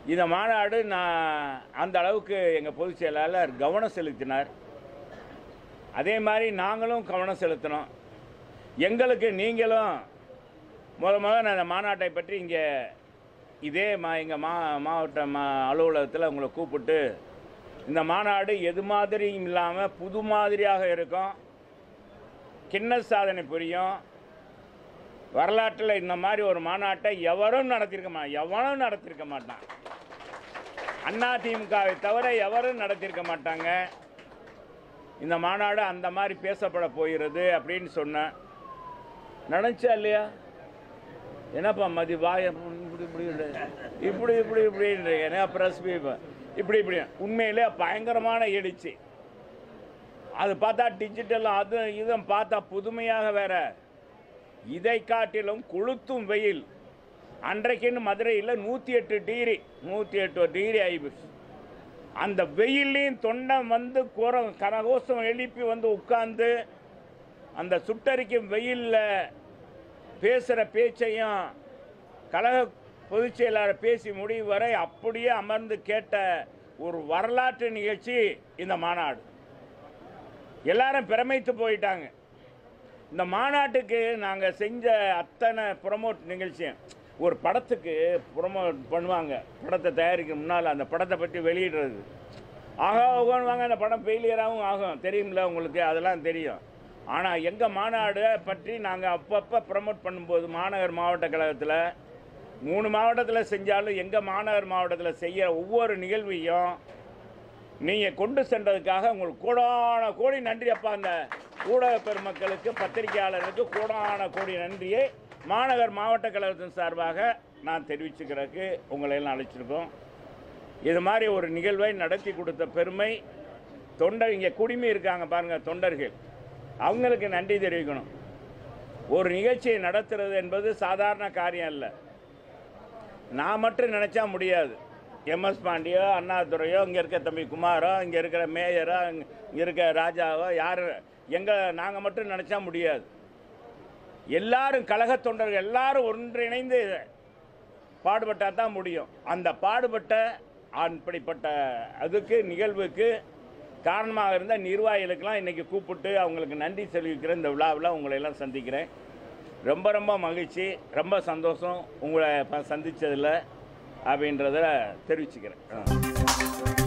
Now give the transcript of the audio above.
இந்த மாநாடு நான் அந்த அளவுக்கு எங்கள் பொதுச் செயலாளர் கவனம் செலுத்தினார் அதே மாதிரி நாங்களும் கவனம் செலுத்தினோம் எங்களுக்கு நீங்களும் முத முத நான் இந்த மாநாட்டை பற்றி இங்கே இதே மா எங்கள் மா மாவட்ட மா அலுவலகத்தில் உங்களை கூப்பிட்டு இந்த மாநாடு எது மாதிரியும் இல்லாமல் புது மாதிரியாக இருக்கும் கின்னஸ் சாதனை புரியும் வரலாற்றில் இந்த மாதிரி ஒரு மாநாட்டை எவரும் நடத்தியிருக்க மா எவனும் நடத்தியிருக்க மாட்டான் அண்ணா திமுகவை தவிர எவரும் நடத்தியிருக்க மாட்டாங்க இந்த மாநாடு அந்த மாதிரி பேசப்பட போகிறது அப்படின்னு சொன்னேன் நினச்சா இல்லையா என்னப்பா மதி வாய இப்படி இப்படி இப்படி இப்படி இப்படின்றீங்க என்ன ப்ரெஸ் இப்படி இப்படி உண்மையிலே பயங்கரமான எழுச்சி அது பார்த்தா டிஜிட்டல் அது இதுவும் பார்த்தா புதுமையாக வேற இதை காட்டிலும் கொளுத்தும் வெயில் அன்றைக்குன்னு மதுரையில் நூற்றி எட்டு டிகிரி நூற்றி எட்டு டிகிரி ஆகிப்போச்சு அந்த வெயிலையும் தொண்டை வந்து குர கரகோஷம் எழுப்பி வந்து உட்கார்ந்து அந்த சுட்டரிக்கும் வெயிலில் பேசுகிற பேச்சையும் கழக பொதுச் செயலாளர் பேசி முடிவு வரை அப்படியே அமர்ந்து கேட்ட ஒரு வரலாற்று நிகழ்ச்சி இந்த மாநாடு எல்லாரும் பிரமித்து போயிட்டாங்க இந்த மாநாட்டுக்கு நாங்கள் செஞ்ச அத்தனை ப்ரொமோட் நிகழ்ச்சியும் ஒரு படத்துக்கு ப்ரொமோட் பண்ணுவாங்க படத்தை தயாரிக்க முன்னால் அந்த படத்தை பற்றி வெளியிடுறது ஆகா வாங்க அந்த படம் ஃபெயிலியராகவும் ஆகும் தெரியும்ல உங்களுக்கு அதெல்லாம் தெரியும் ஆனால் எங்கள் மாநாடு பற்றி நாங்கள் அப்பப்போ ப்ரமோட் பண்ணும்போது மாநகர் மாவட்ட கழகத்தில் மூணு மாவட்டத்தில் செஞ்சாலும் எங்கள் மாநகர் மாவட்டத்தில் செய்ய ஒவ்வொரு நிகழ்வையும் நீங்கள் கொண்டு சென்றதுக்காக உங்களுக்கு கோடான கோடி நன்றி அப்பா அந்த ஊடக பெருமக்களுக்கு பத்திரிகையாளர்களுக்கு கோடான கோடி நன்றியை மாநகர் மாவட்ட கழகத்தின் சார்பாக நான் தெரிவிச்சுக்கிறதுக்கு உங்களை எல்லாம் அழைச்சிருக்கோம் இது மாதிரி ஒரு நிகழ்வை நடத்தி கொடுத்த பெருமை தொண்டர் இங்கே குடிமை இருக்காங்க பாருங்கள் தொண்டர்கள் அவங்களுக்கு நன்றி தெரிவிக்கணும் ஒரு நிகழ்ச்சியை நடத்துறது என்பது சாதாரண காரியம் இல்லை நான் மட்டும் நினச்சா முடியாது எம்எஸ் பாண்டியோ அண்ணாதுரையோ இங்கே இருக்க தம்பி குமாரோ இங்கே இருக்கிற மேயரோ இங்கே இருக்க ராஜாவோ யார் எங்கள் நாங்கள் மட்டும் நினச்சா முடியாது எல்லாரும் கழக தொண்டர்கள் எல்லாரும் ஒன்றிணைந்து பாடுபட்டால் தான் முடியும் அந்த பாடுபட்ட அப்படிப்பட்ட அதுக்கு நிகழ்வுக்கு காரணமாக இருந்த நிர்வாகிகளுக்கெல்லாம் இன்றைக்கி கூப்பிட்டு அவங்களுக்கு நன்றி தெரிவிக்கிற இந்த விழாவில் உங்களை எல்லாம் சந்திக்கிறேன் ரொம்ப ரொம்ப மகிழ்ச்சி ரொம்ப சந்தோஷம் உங்களை சந்தித்ததில் அப்படின்றத தெரிவிச்சுக்கிறேன் ஆ.